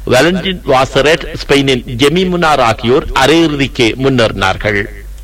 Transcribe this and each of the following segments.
வேலண்டின் வாசரேட் ஸ்பெயினின் ஜெமி முனார் ஆகியோர் அரையிறுதிக்கு முன்னேறினார்கள்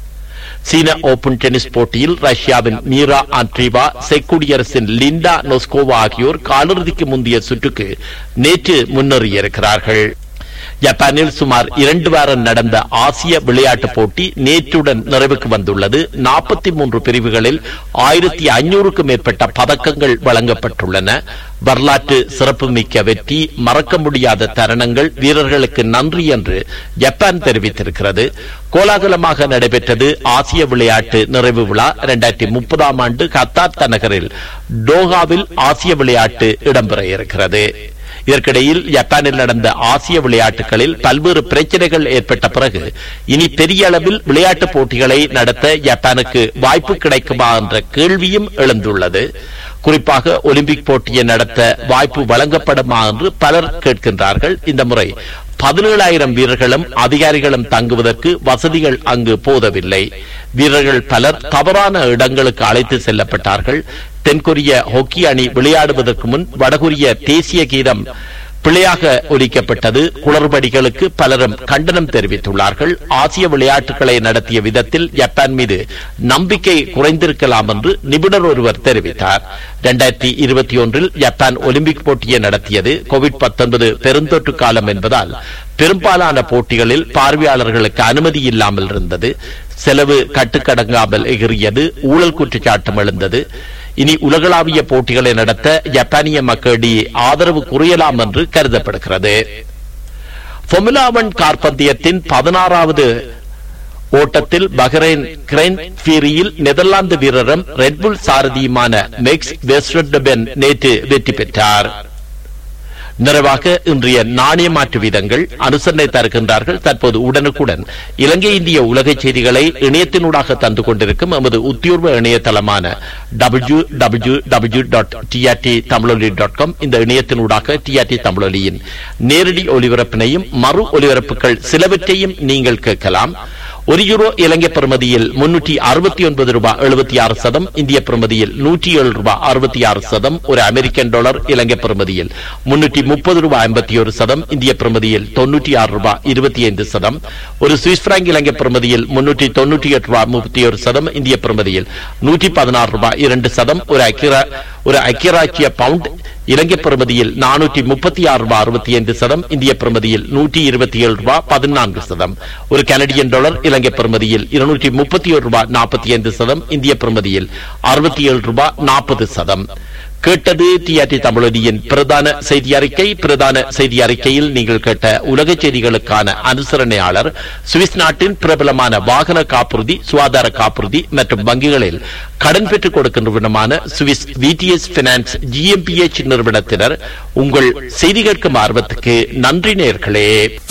சீன ஓபன் டென்னிஸ் போட்டியில் ரஷ்யாவின் மீரா ஆண்ட்ரீவா செக் குடியரசின் லிண்டா நொஸ்கோவா ஆகியோர் காலிறுதிக்கு முந்தைய சுற்றுக்கு நேற்று முன்னேறியிருக்கிறார்கள் ஜப்பானில் சுமார் இரண்டு வாரம் நடந்த ஆசிய விளையாட்டுப் போட்டி நேற்றுடன் நிறைவுக்கு வந்துள்ளது நாற்பத்தி மூன்று பிரிவுகளில் ஆயிரத்தி ஐநூறுக்கும் மேற்பட்ட பதக்கங்கள் வழங்கப்பட்டுள்ளன வரலாற்று சிறப்புமிக்க வெற்றி மறக்க முடியாத தருணங்கள் வீரர்களுக்கு நன்றி என்று ஜப்பான் தெரிவித்திருக்கிறது கோலாகலமாக நடைபெற்றது ஆசிய விளையாட்டு நிறைவு விழா இரண்டாயிரத்தி முப்பதாம் ஆண்டு கத்தார் நகரில் டோஹாவில் ஆசிய விளையாட்டு இடம்பெற இருக்கிறது இதற்கிடையில் ஜப்பானில் நடந்த ஆசிய விளையாட்டுகளில் பல்வேறு பிரச்சனைகள் ஏற்பட்ட பிறகு இனி பெரிய அளவில் விளையாட்டுப் போட்டிகளை நடத்த ஜப்பானுக்கு வாய்ப்பு கிடைக்குமா என்ற கேள்வியும் எழுந்துள்ளது குறிப்பாக ஒலிம்பிக் போட்டியை நடத்த வாய்ப்பு வழங்கப்படுமா என்று பலர் கேட்கின்றார்கள் இந்த முறை பதினேழாயிரம் வீரர்களும் அதிகாரிகளும் தங்குவதற்கு வசதிகள் அங்கு போதவில்லை வீரர்கள் பலர் தவறான இடங்களுக்கு அழைத்து செல்லப்பட்டார்கள் தென்கொரிய ஹாக்கி அணி விளையாடுவதற்கு முன் வடகொரிய தேசிய கீதம் பிழையாக ஒலிக்கப்பட்டது குளறுபடிகளுக்கு பலரும் கண்டனம் தெரிவித்துள்ளார்கள் ஆசிய விளையாட்டுகளை நடத்திய விதத்தில் ஜப்பான் மீது நம்பிக்கை குறைந்திருக்கலாம் என்று நிபுணர் ஒருவர் தெரிவித்தார் இரண்டாயிரத்தி இருபத்தி ஒன்றில் ஜப்பான் ஒலிம்பிக் போட்டியை நடத்தியது கோவிட் பத்தொன்பது பெருந்தொற்று காலம் என்பதால் பெரும்பாலான போட்டிகளில் பார்வையாளர்களுக்கு அனுமதி இல்லாமல் இருந்தது செலவு கட்டுக்கடங்காமல் எகிறியது ஊழல் குற்றச்சாட்டும் எழுந்தது இனி உலகளாவிய போட்டிகளை நடத்த ஜப்பானிய மக்களிடையே ஆதரவு குறையலாம் என்று கருதப்படுகிறது பொமுலா ஒன் கார் பந்தயத்தின் பதினாறாவது ஓட்டத்தில் பஹ்ரைன் கிரைன் ஃபீரியில் நெதர்லாந்து வீரரும் ரெட்புல் சாரதியுமான மெக்ஸ் வெஸ்டபென் நேற்று வெற்றி பெற்றார் நிறைவாக இன்றைய நாணய மாற்று வீதங்கள் அனுசரணை தருகின்றார்கள் தற்போது உடனுக்குடன் இலங்கை இந்திய உலக செய்திகளை இணையத்தினூடாக தந்து கொண்டிருக்கும் எமது உத்தியோர்வ இணையதளமான W W W dot TRT Tamiloli dot com இந்த இணையத்தினூடாக டிஆர்டி தமிழொலியின் நேரடி ஒலிபரப்பினையும் மறு ஒலிபரப்புகள் சிலவற்றையும் நீங்கள் கேட்கலாம் ஒரு யூரோ இலங்கை பிரமதியில் முன்னூற்றி அறுபத்தி ஒன்பது ரூபாய் எழுபத்தி ஆறு சதம் இந்திய பிரமதியில் நூற்றி ஏழு ரூபாய் அறுபத்தி ஆறு சதம் ஒரு அமெரிக்கன் டாலர் இலங்கை பிரமதியில் முன்னூற்றி முப்பது ரூபாய் ஐம்பத்தி ஒரு சதம் இந்திய பிரமதியில் தொன்னூற்றி ஆறு ரூபாய் இருபத்தி ஐந்து சதம் ஒரு சுவிஸ் பிராங்க் இலங்கை பிரமதியில் முன்னூற்றி தொன்னூற்றி எட்டு ரூபாய் முப்பத்தி ஒரு சதம் இந்திய பிரமதியில் நூற்றி பதினாறு ரூபாய் இரண்டு சதம் ஒரு ஐக்கிய ஒரு ஐக்கியராட்சிய பவுண்ட் இலங்கை பிரமதியில் நானூற்றி முப்பத்தி ஆறு ரூபாய் அறுபத்தி ஐந்து சதம் இந்திய பிரமதியில் நூற்றி இருபத்தி ஏழு ரூபாய் பதினான்கு சதம் ஒரு கனடியன் டாலர் இலங்கை பிரமதியில் இருநூற்றி முப்பத்தி ஒரு ரூபாய் நாற்பத்தி ஐந்து சதம் இந்திய பிரமதியில் அறுபத்தி ஏழு ரூபாய் நாற்பது சதம் கேட்டது டிஆர்டி தமிழொலியின் பிரதான செய்தி அறிக்கை பிரதான செய்தி அறிக்கையில் நீங்கள் கேட்ட உலக செய்திகளுக்கான அனுசரணையாளர் சுவிஸ் நாட்டின் பிரபலமான வாகன காப்புறுதி சுகாதார காப்புறுதி மற்றும் வங்கிகளில் கடன் பெற்றுக் கொடுக்கின்ற விதமான சுவிஸ் விடிஎஸ் பினான்ஸ் ஜிஎம்பிஎச் நிறுவனத்தினர் உங்கள் செய்தி கேட்கும் ஆர்வத்துக்கு நன்றி நேர்களே